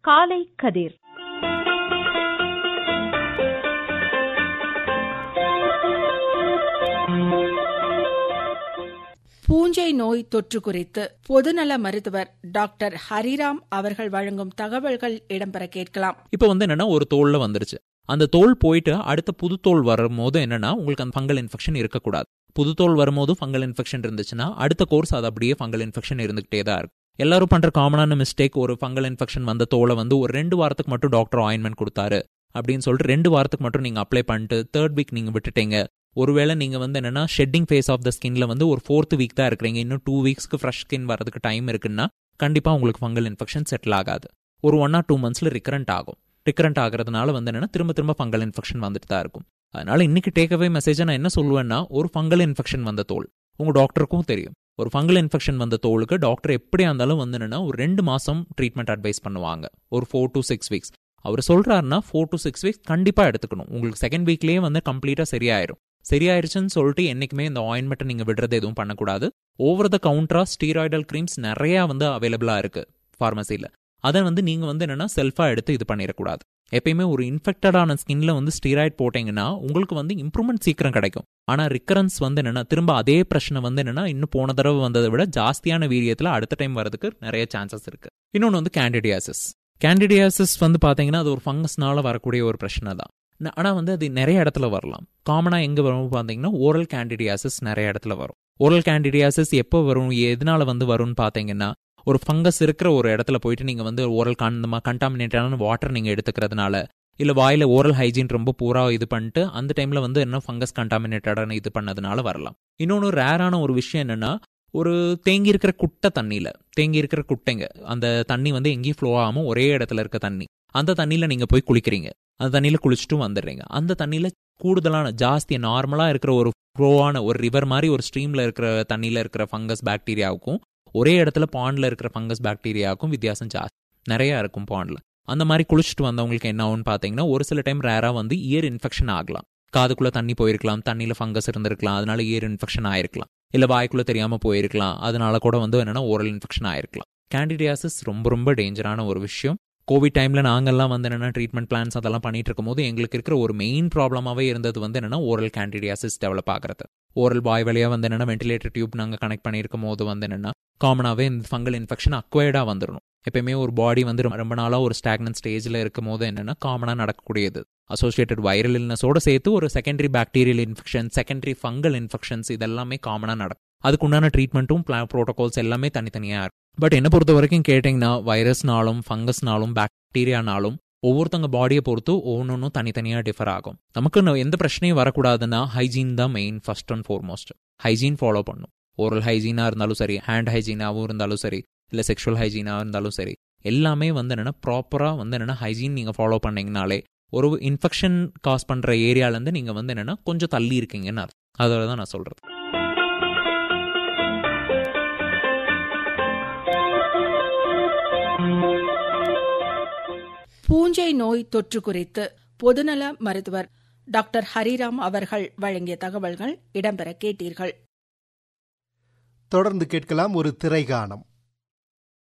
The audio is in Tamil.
காலை கதிர் பூஞ்சை நோய் தொற்று குறித்து பொதுநல மருத்துவர் டாக்டர் ஹரிராம் அவர்கள் வழங்கும் தகவல்கள் இடம்பெற கேட்கலாம் இப்போ வந்து என்னன்னா ஒரு தோல்ல வந்துருச்சு அந்த தோல் போயிட்டு அடுத்த புது தோல் வரும்போது என்னன்னா உங்களுக்கு அந்த ஃபங்கல் இன்ஃபெக்ஷன் இருக்கக்கூடாது புது தோல் வரும்போது ஃபங்கல் இன்ஃபெக்ஷன் இருந்துச்சுன்னா அடுத்த கோர்ஸ் அது அப்படியே ஃபங்கல் இன்ஃபெக்ஷன் இருந்துகிட்டே தான் இருக்கும் எல்லாரும் பண்ற காமனான மிஸ்டேக் ஒரு ஃபங்கல் இன்ஃபெக்ஷன் வந்த தோலை வந்து ஒரு ரெண்டு வாரத்துக்கு மட்டும் டாக்டர் ஆயின்மெண்ட் கொடுத்தாரு அப்படின்னு சொல்லிட்டு ரெண்டு வாரத்துக்கு மட்டும் நீங்க அப்ளை பண்ணிட்டு தேர்ட் வீக் நீங்க விட்டுட்டீங்க ஒருவேளை நீங்க வந்து என்னன்னா ஷெட்டிங் ஃபேஸ் ஆஃப் த ஸ்கின்ல வந்து ஒரு ஃபோர்த் வீக் தான் இருக்கிறீங்க இன்னும் டூ வீக்ஸ்க்கு ஃப்ரெஷ் ஸ்கின் வரதுக்கு டைம் இருக்குன்னா கண்டிப்பா உங்களுக்கு ஃபங்கல் இன்ஃபெக்ஷன் செட்டில் ஆகாது ஒரு ஒன் ஆர் டூ மந்த்ஸ்ல ரிக்கரண்ட் ஆகும் ரிக்கரண்ட் ஆகிறதுனால வந்து என்னன்னா திரும்ப திரும்ப ஃபங்கல் இன்ஃபெக்ஷன் வந்துட்டு தான் இருக்கும் அதனால இன்னைக்கு டேக்அவே மெசேஜ் நான் என்ன சொல்லுவேன்னா ஒரு ஃபங்கல் இன்ஃபெக்ஷன் வந்த தோல் உங்க டாக்டருக்கும் தெரியும் ஒரு ஃபங்கல் இன்ஃபெக்ஷன் வந்த தோலுக்கு டாக்டர் எப்படியா இருந்தாலும் வந்து என்னன்னா ஒரு ரெண்டு மாசம் ட்ரீட்மெண்ட் அட்வைஸ் பண்ணுவாங்க ஒரு ஃபோர் டு சிக்ஸ் வீக்ஸ் அவர் சொல்றாருன்னா ஃபோர் டு சிக்ஸ் வீக்ஸ் கண்டிப்பா எடுத்துக்கணும் உங்களுக்கு செகண்ட் வீக்லயே வந்து கம்ப்ளீட்டா சரியாயிரும் சரியாயிருச்சுன்னு சொல்லிட்டு என்னைக்குமே இந்த ஆயின்மெண்ட்டை நீங்க விடுறது எதுவும் பண்ணக்கூடாது ஓவர் த கவுண்டரா ஸ்டீராய்டல் கிரீம்ஸ் நிறைய வந்து அவைலபிளா இருக்கு ஃபார்மசியில் அதை வந்து நீங்க வந்து என்னன்னா செல்ஃபா எடுத்து இது பண்ணிடக்கூடாது எப்பயுமே ஒரு இன்ஃபெக்டடான ஸ்கின்ல வந்து ஸ்டீராய்ட் போட்டீங்கன்னா உங்களுக்கு வந்து இம்ப்ரூவ்மெண்ட் சீக்கிரம் கிடைக்கும் ஆனா ரிக்கரன்ஸ் வந்து என்னன்னா திரும்ப அதே பிரச்சனை வந்து என்னன்னா இன்னும் போன தடவை வந்ததை விட ஜாஸ்தியான வீரியத்துல அடுத்த டைம் வரதுக்கு நிறைய சான்சஸ் இருக்கு இன்னொன்று வந்து கேண்டிடியாசிஸ் கேண்டிடியாசிஸ் வந்து பாத்தீங்கன்னா அது ஒரு ஃபங்கஸ்னால வரக்கூடிய ஒரு பிரச்சனை தான் ஆனால் வந்து அது நிறைய இடத்துல வரலாம் காமனாக எங்கே வரும் பார்த்தீங்கன்னா ஓரல் கேண்டிடியாசிஸ் நிறைய இடத்துல வரும் ஓரல் கேண்டிடியாசிஸ் எப்போ வரும் எதனால வந்து வரும்னு பார்த்தீங்கன்னா ஒரு ஃபங்கஸ் இருக்கிற ஒரு இடத்துல போயிட்டு நீங்கள் வந்து ஓரல் கண்டமா கண்டாமினேட்டான வாட்டர் நீங்கள் எடுத்துக்கிறதுனால இல்லை வாயில் ஓரல் ஹைஜீன் ரொம்ப பூரா இது பண்ணிட்டு அந்த டைமில் வந்து என்ன ஃபங்கஸ் கண்டாமினேட்டடான இது பண்ணதுனால வரலாம் இன்னொன்று ரேரான ஒரு விஷயம் என்னன்னா ஒரு தேங்கி இருக்கிற குட்டை தண்ணியில் தேங்கி இருக்கிற குட்டைங்க அந்த தண்ணி வந்து எங்கேயும் ஃப்ளோ ஆகாமல் ஒரே இடத்துல இருக்க தண்ணி அந்த தண்ணியில் நீங்கள் போய் குளிக்கிறீங்க அந்த தண்ணியில் குளிச்சுட்டும் வந்துடுறீங்க அந்த தண்ணியில் கூடுதலான ஜாஸ்தி நார்மலாக இருக்கிற ஒரு ஃப்ளோவான ஒரு ரிவர் மாதிரி ஒரு ஸ்ட்ரீமில் இருக்கிற தண்ணியில் இருக்கிற ஃபங்கஸ் பாக்டீரியாவுக்கும் ஒரே இடத்துல பாண்டில் இருக்கிற ஃபங்கஸ் பாக்டீரியாவுக்கும் வித்தியாசம் ஜாஸ்தி நிறையா இருக்கும் பாண்டில் அந்த மாதிரி குளிச்சுட்டு வந்தவங்களுக்கு என்ன ஆகும்னு பார்த்தீங்கன்னா ஒரு சில டைம் ரேராக வந்து இயர் இன்ஃபெக்ஷன் ஆகலாம் காதுக்குள்ளே தண்ணி போயிருக்கலாம் தண்ணியில் ஃபங்கஸ் இருந்திருக்கலாம் அதனால இயர் இன்ஃபெக்ஷன் ஆயிருக்கலாம் இல்லை வாய்க்குள்ளே தெரியாமல் போயிருக்கலாம் அதனால கூட வந்து என்னன்னா ஓரல் இன்ஃபெக்ஷன் ஆயிருக்கலாம் கேண்டிடியாசிஸ் ரொம்ப ரொம்ப டேஞ்சரான ஒரு விஷயம் கோவிட் டைமில் நாங்கள்லாம் வந்து என்னென்னா ட்ரீட்மெண்ட் பிளான்ஸ் அதெல்லாம் பண்ணிட்டு இருக்கும்போது எங்களுக்கு இருக்கிற ஒரு மெயின் ப்ராப்ளமாகவே இருந்தது வந்து என்னென்னா ஓரல் கேண்டிடியாசிஸ் டெவலப் ஆகிறது ஓரல் பாய் வழியாக வந்து என்னென்னா வென்டிலேட்டர் டியூப் நாங்கள் கனெக்ட் பண்ணியிருக்கும் போது வந்து என்னென்னா காமனாகவே இந்த ஃபங்கல் இன்ஃபெக்ஷன் அக்வயர்டாக வந்துடணும் எப்பயுமே ஒரு பாடி வந்து ரொம்ப நாளாக ஒரு ஸ்டாக்னன்ட் ஸ்டேஜில் இருக்கும் போது என்னென்னா காமனாக நடக்கக்கூடியது அசோசியேட்டட் வைரல் இல்னஸோட சேர்த்து ஒரு secondary bacterial infection secondary fungal infections இதெல்லாமே காமனாக நடக்கும் அதுக்குண்டான ட்ரீட்மெண்ட்டும் ப்ரோட்டோகால்ஸ் எல்லாமே தனித்தனியாக இருக்கும் பட் என்ன பொறுத்த வரைக்கும் கேட்டிங்கன்னா வைரஸ்னாலும் ஃபங்கஸ்னாலும் பாக்டீரியானாலும் ஒவ்வொருத்தங்க பாடியை பொறுத்து ஒவ்வொன்றும் தனித்தனியாக டிஃபர் ஆகும் நமக்கு எந்த பிரச்சனையும் வரக்கூடாதுன்னா ஹைஜீன் தான் main first and foremost hygiene follow பண்ணும் ஓரல் ஹைஜீனாக இருந்தாலும் சரி ஹேண்ட் ஹைஜீனாகவும் இருந்தாலும் சரி இல்லை செக்ஷுவல் ஹைஜீனாக இருந்தாலும் சரி எல்லாமே வந்து என்னென்னா ப்ராப்பராக வந்து என்னென்னா ஹைஜீன் நீங்கள் ஃபாலோ பண்ணீங்கனாலே ஒரு இன்ஃபெக்ஷன் காஸ் பண்ணுற ஏரியாலேருந்து நீங்கள் வந்து என்னென்னா கொஞ்சம் தள்ளி இருக்கீங்கன்னு அர்த்தம் அதோட தான் நான் சொல்கிறது பூஞ்சை நோய் தொற்று குறித்து பொதுநல மருத்துவர் டாக்டர் ஹரிராம் அவர்கள் வழங்கிய தகவல்கள் இடம்பெற கேட்டீர்கள் தொடர்ந்து கேட்கலாம் ஒரு திரைகானம்